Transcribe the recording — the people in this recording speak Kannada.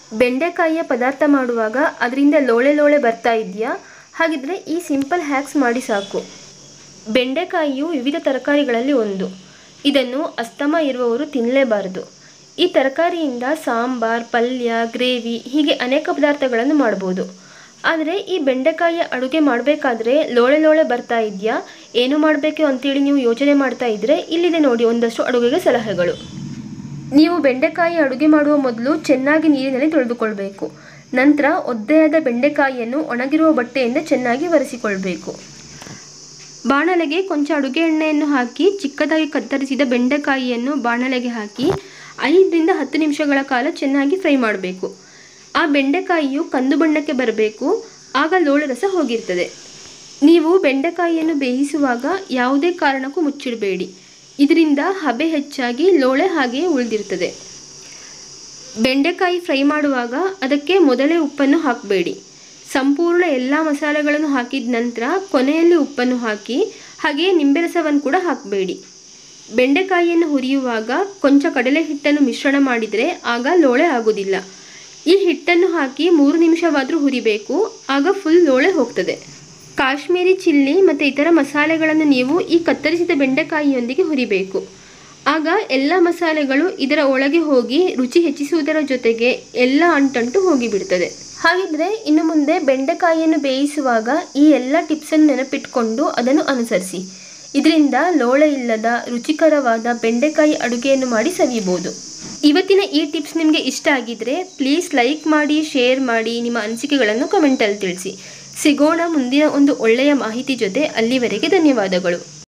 ಬೆಂಡೆಕಾಯಿಯ ಪದಾರ್ಥ ಮಾಡುವಾಗ ಅದರಿಂದ ಲೋಳೆ ಲೋಳೆ ಬರ್ತಾ ಇದೆಯಾ ಹಾಗಿದ್ರೆ ಈ ಸಿಂಪಲ್ ಹ್ಯಾಕ್ಸ್ ಮಾಡಿ ಸಾಕು ಬೆಂಡೆಕಾಯಿಯು ವಿವಿಧ ತರಕಾರಿಗಳಲ್ಲಿ ಒಂದು ಇದನ್ನು ಅಸ್ತಮ ಇರುವವರು ತಿನ್ನಲೇಬಾರದು ಈ ತರಕಾರಿಯಿಂದ ಸಾಂಬಾರ್ ಪಲ್ಯ ಗ್ರೇವಿ ಹೀಗೆ ಅನೇಕ ಪದಾರ್ಥಗಳನ್ನು ಮಾಡ್ಬೋದು ಆದರೆ ಈ ಬೆಂಡೆಕಾಯಿಯ ಅಡುಗೆ ಮಾಡಬೇಕಾದ್ರೆ ಲೋಳೆ ಲೋಳೆ ಬರ್ತಾ ಇದೆಯಾ ಏನು ಮಾಡಬೇಕು ಅಂತೇಳಿ ನೀವು ಯೋಚನೆ ಮಾಡ್ತಾ ಇದ್ದರೆ ಇಲ್ಲಿದೆ ನೋಡಿ ಒಂದಷ್ಟು ಅಡುಗೆಗೆ ಸಲಹೆಗಳು ನೀವು ಬೆಂಡೆಕಾಯಿ ಅಡುಗೆ ಮಾಡುವ ಮೊದಲು ಚೆನ್ನಾಗಿ ನೀರಿನಲ್ಲಿ ತೊಳೆದುಕೊಳ್ಬೇಕು ನಂತರ ಒದ್ದೆಯಾದ ಬೆಂಡೆಕಾಯಿಯನ್ನು ಒಣಗಿರುವ ಬಟ್ಟೆಯಿಂದ ಚೆನ್ನಾಗಿ ಒರೆಸಿಕೊಳ್ಬೇಕು ಬಾಣಲೆಗೆ ಕೊಂಚ ಅಡುಗೆ ಎಣ್ಣೆಯನ್ನು ಹಾಕಿ ಚಿಕ್ಕದಾಗಿ ಕತ್ತರಿಸಿದ ಬೆಂಡೆಕಾಯಿಯನ್ನು ಬಾಣಲೆಗೆ ಹಾಕಿ ಐದರಿಂದ ಹತ್ತು ನಿಮಿಷಗಳ ಕಾಲ ಚೆನ್ನಾಗಿ ಫ್ರೈ ಮಾಡಬೇಕು ಆ ಬೆಂಡೆಕಾಯಿಯು ಕಂದು ಬಣ್ಣಕ್ಕೆ ಬರಬೇಕು ಆಗ ಲೋಳೆ ರಸ ಹೋಗಿರ್ತದೆ ನೀವು ಬೆಂಡೆಕಾಯಿಯನ್ನು ಬೇಯಿಸುವಾಗ ಯಾವುದೇ ಕಾರಣಕ್ಕೂ ಮುಚ್ಚಿಡಬೇಡಿ ಇದರಿಂದ ಹಬೆ ಹೆಚ್ಚಾಗಿ ಲೋಳೆ ಹಾಗೆಯೇ ಉಳಿದಿರ್ತದೆ ಬೆಂಡೆಕಾಯಿ ಫ್ರೈ ಮಾಡುವಾಗ ಅದಕ್ಕೆ ಮೊದಲೇ ಉಪ್ಪನ್ನು ಹಾಕಬೇಡಿ ಸಂಪೂರ್ಣ ಎಲ್ಲ ಮಸಾಲೆಗಳನ್ನು ಹಾಕಿದ ನಂತರ ಕೊನೆಯಲ್ಲಿ ಉಪ್ಪನ್ನು ಹಾಕಿ ಹಾಗೆಯೇ ನಿಂಬೆ ರಸವನ್ನು ಕೂಡ ಹಾಕಬೇಡಿ ಬೆಂಡೆಕಾಯಿಯನ್ನು ಹುರಿಯುವಾಗ ಕೊಂಚ ಕಡಲೆ ಹಿಟ್ಟನ್ನು ಮಿಶ್ರಣ ಮಾಡಿದರೆ ಆಗ ಲೋಳೆ ಆಗೋದಿಲ್ಲ ಈ ಹಿಟ್ಟನ್ನು ಹಾಕಿ ಮೂರು ನಿಮಿಷವಾದರೂ ಹುರಿಬೇಕು ಆಗ ಫುಲ್ ಲೋಳೆ ಹೋಗ್ತದೆ ಕಾಶ್ಮೀರಿ ಚಿಲ್ಲಿ ಮತ್ತು ಇತರ ಮಸಾಲೆಗಳನ್ನು ನೀವು ಈ ಕತ್ತರಿಸಿದ ಬೆಂಡೆಕಾಯಿಯೊಂದಿಗೆ ಹುರಿಬೇಕು ಆಗ ಎಲ್ಲ ಮಸಾಲೆಗಳು ಇದರ ಒಳಗೆ ಹೋಗಿ ರುಚಿ ಹೆಚ್ಚಿಸುವುದರ ಜೊತೆಗೆ ಎಲ್ಲ ಅಂಟಂಟು ಹೋಗಿಬಿಡ್ತದೆ ಹಾಗಿದ್ರೆ ಇನ್ನು ಮುಂದೆ ಬೆಂಡೆಕಾಯಿಯನ್ನು ಬೇಯಿಸುವಾಗ ಈ ಎಲ್ಲ ಟಿಪ್ಸನ್ನು ನೆನಪಿಟ್ಕೊಂಡು ಅದನ್ನು ಅನುಸರಿಸಿ ಇದರಿಂದ ಲೋಳೆ ಇಲ್ಲದ ರುಚಿಕರವಾದ ಬೆಂಡೆಕಾಯಿ ಅಡುಗೆಯನ್ನು ಮಾಡಿ ಸವಿಯಬಹುದು ಇವತ್ತಿನ ಈ ಟಿಪ್ಸ್ ನಿಮಗೆ ಇಷ್ಟ ಆಗಿದ್ರೆ ಪ್ಲೀಸ್ ಲೈಕ್ ಮಾಡಿ ಶೇರ್ ಮಾಡಿ ನಿಮ್ಮ ಅನಿಸಿಕೆಗಳನ್ನು ಕಮೆಂಟಲ್ಲಿ ತಿಳಿಸಿ ಸಿಗೋಣ ಮುಂದಿನ ಒಂದು ಒಳ್ಳೆಯ ಮಾಹಿತಿ ಜೊತೆ ಅಲ್ಲಿವರೆಗೆ ಧನ್ಯವಾದಗಳು